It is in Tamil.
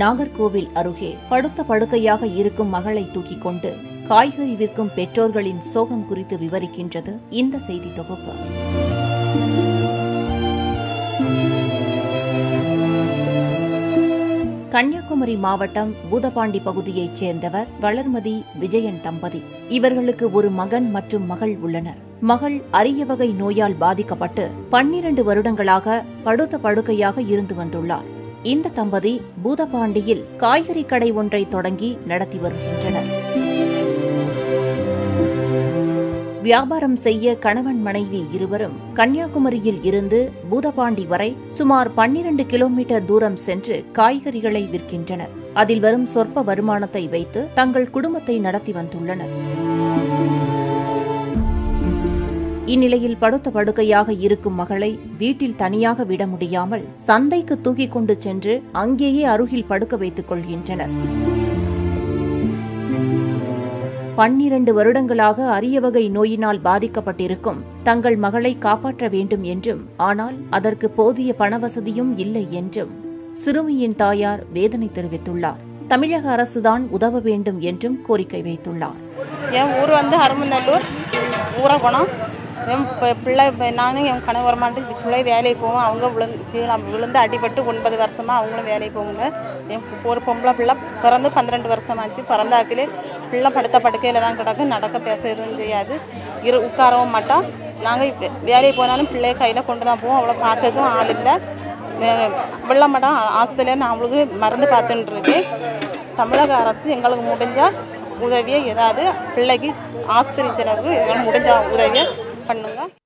நாகர்கோவில் அருகே படுத்த படுக்கையாக இருக்கும் மகளை தூக்கிக் கொண்டு காய்கறி விற்கும் பெற்றோர்களின் சோகம் குறித்து விவரிக்கின்றது இந்த செய்தி தொகுப்பு கன்னியாகுமரி மாவட்டம் பூதபாண்டி பகுதியைச் சேர்ந்தவர் வளர்மதி விஜயன் தம்பதி இவர்களுக்கு ஒரு மகன் மற்றும் மகள் உள்ளனர் மகள் அரிய வகை நோயால் பாதிக்கப்பட்டு பன்னிரண்டு வருடங்களாக படுத்த படுக்கையாக இருந்து வந்துள்ளார் இந்த தம்பதி பூதபாண்டியில் காய்கறி கடை ஒன்றை தொடங்கி நடத்தி வருகின்றனர் வியாபாரம் செய்ய கணவன் மனைவி இருவரும் கன்னியாகுமரியில் இருந்து பூதபாண்டி வரை சுமார் பன்னிரண்டு கிலோமீட்டர் தூரம் சென்று காய்கறிகளை விற்கின்றனர் அதில் வரும் சொற்ப வருமானத்தை வைத்து தங்கள் குடும்பத்தை நடத்தி வந்துள்ளனர் இந்நிலையில் படுத்த படுக்கையாக இருக்கும் மகளை வீட்டில் தனியாக விட முடியாமல் சந்தைக்கு தூக்கிக் கொண்டு சென்று அங்கேயே அருகில் படுக்க வைத்துக் கொள்கின்றனர் பன்னிரண்டு வருடங்களாக அரிய வகை நோயினால் பாதிக்கப்பட்டிருக்கும் தங்கள் மகளை காப்பாற்ற வேண்டும் என்றும் ஆனால் அதற்கு போதிய பணவசதியும் இல்லை என்றும் சிறுமியின் தாயார் வேதனை தெரிவித்துள்ளார் தமிழக அரசுதான் உதவ வேண்டும் என்றும் கோரிக்கை வைத்துள்ளார் என் ஊர் வந்து அருமநல்லூர் ஊரகுணம் என் பி- பிள்ளை இப்ப நானும் என் கணவர் மாட்டு பிள்ளை வேலைக்கு போவோம் அவங்க விழுந்து கீழே விழுந்து அடிபட்டு ஒன்பது வருஷமாக அவங்களும் வேலைக்கு போவாங்க என் பொ- ஒரு பொம்பளை பிள்ளை பிறந்து பன்னிரெண்டு வருஷமாச்சு பிறந்தாக்கிலே பிள்ளை படுத்த படுக்கையில் தான் கிடக்கு நடக்க பேச எதுவும் செய்யாது இரு உட்காரவும் மாட்டோம் நாங்கள் வேலைக்கு போனாலும் பிள்ளைய கையில் கொண்டு தான் போவோம் அவளை பார்க்கறதுக்கும் ஆள் இல்லை வெள்ள மாட்டோம் ஆஸ்பத்திரியில் நான் அவளுக்கு மருந்து பார்த்துட்டு இருக்கேன் தமிழக அரசு எங்களுக்கு முடிஞ்ச உதவியை ஏதாவது பிள்ளைக்கு ஆஸ்பத்திரி செலவுக்கு எங்களுக்கு முடிஞ்ச உதவியை பண்ணுங்க